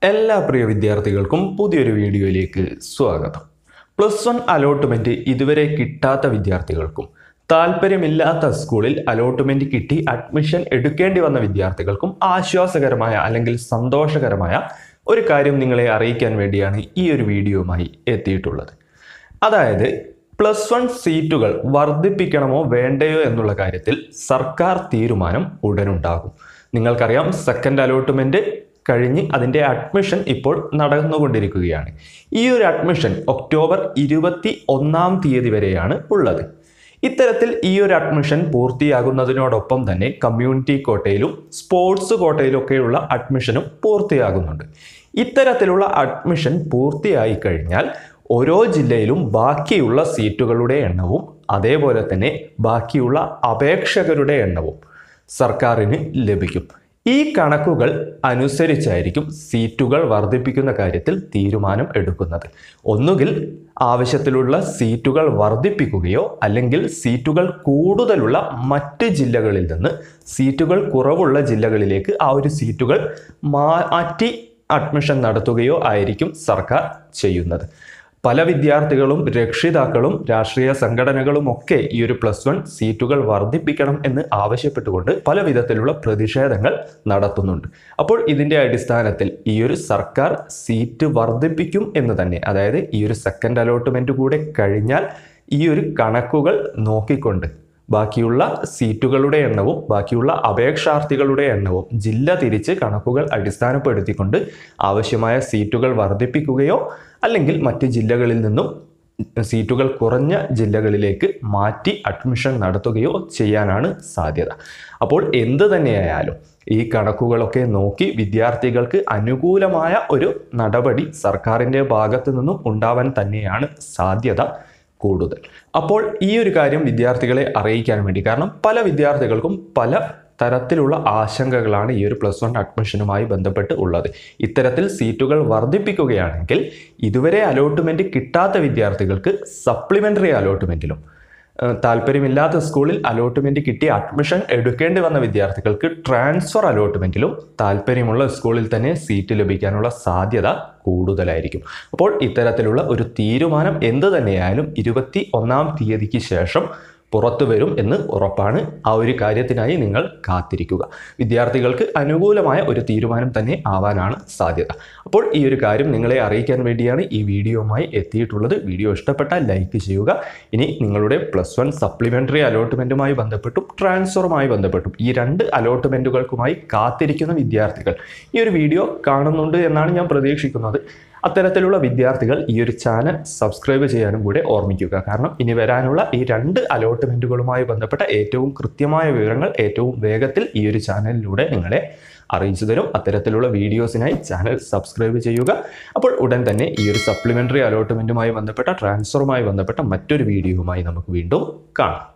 എല്ലാ പ്രിയ വിദ്യാർത്ഥികൾക്കും പുതിയൊരു വീഡിയോയിലേക്ക് സ്വാഗതം പ്ലസ് വൺ അലോട്ട്മെൻറ്റ് ഇതുവരെ കിട്ടാത്ത വിദ്യാർത്ഥികൾക്കും താല്പര്യമില്ലാത്ത സ്കൂളിൽ അലോട്ട്മെൻറ്റ് കിട്ടി അഡ്മിഷൻ എടുക്കേണ്ടി വന്ന വിദ്യാർത്ഥികൾക്കും ആശ്വാസകരമായ അല്ലെങ്കിൽ സന്തോഷകരമായ ഒരു കാര്യം നിങ്ങളെ അറിയിക്കാൻ വേണ്ടിയാണ് ഈ ഒരു വീഡിയോയുമായി എത്തിയിട്ടുള്ളത് അതായത് പ്ലസ് വൺ സീറ്റുകൾ വർദ്ധിപ്പിക്കണമോ വേണ്ടയോ എന്നുള്ള കാര്യത്തിൽ സർക്കാർ തീരുമാനം ഉടനുണ്ടാകും നിങ്ങൾക്കറിയാം സെക്കൻഡ് അലോട്ട്മെന്റ് കഴിഞ്ഞ് അതിൻ്റെ അഡ്മിഷൻ ഇപ്പോൾ നടന്നുകൊണ്ടിരിക്കുകയാണ് ഈ ഒരു അഡ്മിഷൻ ഒക്ടോബർ ഇരുപത്തി ഒന്നാം തീയതി വരെയാണ് ഉള്ളത് ഇത്തരത്തിൽ ഈ ഒരു അഡ്മിഷൻ പൂർത്തിയാകുന്നതിനോടൊപ്പം തന്നെ കമ്മ്യൂണിറ്റി കോട്ടയിലും സ്പോർട്സ് കോട്ടയിലൊക്കെയുള്ള അഡ്മിഷനും പൂർത്തിയാകുന്നുണ്ട് ഇത്തരത്തിലുള്ള അഡ്മിഷൻ പൂർത്തിയായി കഴിഞ്ഞാൽ ഓരോ ജില്ലയിലും ബാക്കിയുള്ള സീറ്റുകളുടെ എണ്ണവും അതേപോലെ തന്നെ ബാക്കിയുള്ള അപേക്ഷകരുടെ എണ്ണവും സർക്കാരിന് ലഭിക്കും ഈ കണക്കുകൾ അനുസരിച്ചായിരിക്കും സീറ്റുകൾ വർദ്ധിപ്പിക്കുന്ന കാര്യത്തിൽ തീരുമാനം എടുക്കുന്നത് ഒന്നുകിൽ ആവശ്യത്തിലുള്ള സീറ്റുകൾ വർദ്ധിപ്പിക്കുകയോ അല്ലെങ്കിൽ സീറ്റുകൾ കൂടുതലുള്ള മറ്റ് ജില്ലകളിൽ നിന്ന് സീറ്റുകൾ കുറവുള്ള ജില്ലകളിലേക്ക് ആ ഒരു സീറ്റുകൾ മാറ്റി അഡ്മിഷൻ നടത്തുകയോ ആയിരിക്കും സർക്കാർ ചെയ്യുന്നത് പല വിദ്യാർത്ഥികളും രക്ഷിതാക്കളും രാഷ്ട്രീയ സംഘടനകളും ഒക്കെ ഈ ഒരു പ്ലസ് വൺ സീറ്റുകൾ വർദ്ധിപ്പിക്കണം എന്ന് ആവശ്യപ്പെട്ടുകൊണ്ട് പല വിധത്തിലുള്ള പ്രതിഷേധങ്ങൾ നടത്തുന്നുണ്ട് അപ്പോൾ ഇതിൻ്റെ അടിസ്ഥാനത്തിൽ ഈ ഒരു സർക്കാർ സീറ്റ് വർദ്ധിപ്പിക്കും എന്ന് തന്നെ അതായത് ഈ ഒരു സെക്കൻഡ് അലോട്ട്മെൻറ്റ് കൂടെ കഴിഞ്ഞാൽ ഈ ഒരു കണക്കുകൾ നോക്കിക്കൊണ്ട് ബാക്കിയുള്ള സീറ്റുകളുടെ എണ്ണവും ബാക്കിയുള്ള അപേക്ഷാർത്ഥികളുടെ എണ്ണവും ജില്ല തിരിച്ച് കണക്കുകൾ അടിസ്ഥാനപ്പെടുത്തിക്കൊണ്ട് ആവശ്യമായ സീറ്റുകൾ വർദ്ധിപ്പിക്കുകയോ അല്ലെങ്കിൽ മറ്റ് ജില്ലകളിൽ നിന്നും സീറ്റുകൾ കുറഞ്ഞ ജില്ലകളിലേക്ക് മാറ്റി അഡ്മിഷൻ നടത്തുകയോ ചെയ്യാനാണ് സാധ്യത അപ്പോൾ എന്ത് തന്നെയായാലും ഈ കണക്കുകളൊക്കെ നോക്കി വിദ്യാർത്ഥികൾക്ക് അനുകൂലമായ ഒരു നടപടി സർക്കാരിൻ്റെ ഭാഗത്തു നിന്നും ഉണ്ടാവാൻ തന്നെയാണ് സാധ്യത കൂടുതൽ അപ്പോൾ ഈ ഒരു കാര്യം വിദ്യാർത്ഥികളെ അറിയിക്കാൻ വേണ്ടി കാരണം പല വിദ്യാർത്ഥികൾക്കും പല തരത്തിലുള്ള ആശങ്കകളാണ് ഈ ഒരു പ്ലസ് വൺ അഡ്മിഷനുമായി ബന്ധപ്പെട്ട് ഉള്ളത് ഇത്തരത്തിൽ സീറ്റുകൾ വർദ്ധിപ്പിക്കുകയാണെങ്കിൽ ഇതുവരെ അലോട്ട്മെൻറ്റ് കിട്ടാത്ത വിദ്യാർത്ഥികൾക്ക് സപ്ലിമെൻ്ററി അലോട്ട്മെൻറ്റിലും താല്പര്യമില്ലാത്ത സ്കൂളിൽ അലോട്ട്മെന്റ് കിട്ടി അഡ്മിഷൻ എടുക്കേണ്ടി വന്ന വിദ്യാർത്ഥികൾക്ക് ട്രാൻസ്ഫർ അലോട്ട്മെന്റിലും താല്പര്യമുള്ള സ്കൂളിൽ തന്നെ സീറ്റ് ലഭിക്കാനുള്ള സാധ്യത കൂടുതലായിരിക്കും അപ്പോൾ ഇത്തരത്തിലുള്ള ഒരു തീരുമാനം എന്ത് തന്നെയായാലും ഇരുപത്തി ഒന്നാം തീയതിക്ക് ശേഷം പുറത്തു വരും എന്ന് ഉറപ്പാണ് ആ ഒരു കാര്യത്തിനായി നിങ്ങൾ കാത്തിരിക്കുക വിദ്യാർത്ഥികൾക്ക് അനുകൂലമായ ഒരു തീരുമാനം തന്നെ ആവാനാണ് സാധ്യത അപ്പോൾ ഈ ഒരു കാര്യം നിങ്ങളെ അറിയിക്കാൻ വേണ്ടിയാണ് ഈ വീഡിയോയുമായി എത്തിയിട്ടുള്ളത് വീഡിയോ ഇഷ്ടപ്പെട്ടാൽ ലൈക്ക് ചെയ്യുക ഇനി നിങ്ങളുടെ പ്ലസ് വൺ സപ്ലിമെൻ്ററി അലോട്ട്മെൻറ്റുമായി ബന്ധപ്പെട്ടും ട്രാൻസ്ഫറുമായി ബന്ധപ്പെട്ടും ഈ രണ്ട് അലോട്ട്മെൻറ്റുകൾക്കുമായി കാത്തിരിക്കുന്ന വിദ്യാർത്ഥികൾ ഈ ഒരു വീഡിയോ കാണുന്നുണ്ട് എന്നാണ് ഞാൻ പ്രതീക്ഷിക്കുന്നത് അത്തരത്തിലുള്ള വിദ്യാർത്ഥികൾ ഈ ഒരു ചാനൽ സബ്സ്ക്രൈബ് ചെയ്യാനും കൂടെ ഓർമ്മിക്കുക കാരണം ഇനി വരാനുള്ള ഈ രണ്ട് അലോട്ട്മെൻറ്റുകളുമായി ബന്ധപ്പെട്ട ഏറ്റവും കൃത്യമായ വിവരങ്ങൾ ഏറ്റവും വേഗത്തിൽ ഈ ഒരു ചാനലിലൂടെ നിങ്ങളെ അറിയിച്ചു തരും അത്തരത്തിലുള്ള വീഡിയോസിനായി ചാനൽ സബ്സ്ക്രൈബ് ചെയ്യുക അപ്പോൾ ഉടൻ തന്നെ ഈ ഒരു സപ്ലിമെൻ്ററി അലോട്ട്മെൻറ്റുമായി ബന്ധപ്പെട്ട ട്രാൻസ്ഫറുമായി ബന്ധപ്പെട്ട മറ്റൊരു വീഡിയോയുമായി നമുക്ക് വീണ്ടും കാണാം